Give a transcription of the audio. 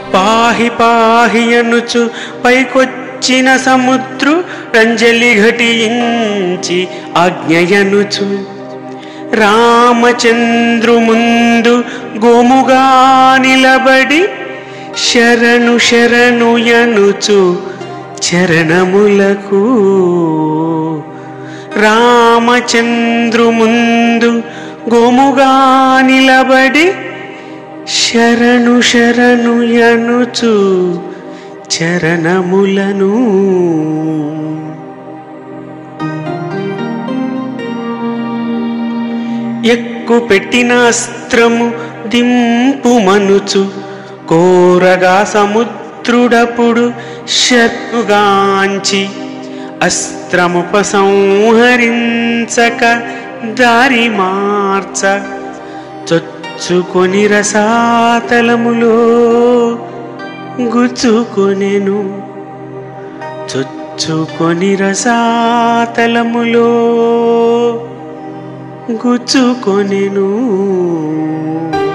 పాహి పాహి అనుచు పైకొచ్చిన సముద్రు రంజలి ఘటించి ఆజ్ఞయనుచు రామచంద్రు ముందు గోముగా నిలబడి శరణు శరణు యనుచు చరణములకు రామచంద్రు ముందు గోముగా నిలబడి శరణు శరణు యనుచు చరణములను ఎక్కు పెట్టిన అస్త్రము దింపు మనుచు కోరగా సముద్రుడపుడు శత్రుగాంచి అస్త్రముపసంహరించక దారి మార్చ చొచ్చుకొని రసాతలములో గుచ్చుకొనెను చొచ్చుకొని రసాతలములో గుచ్చుకొనెను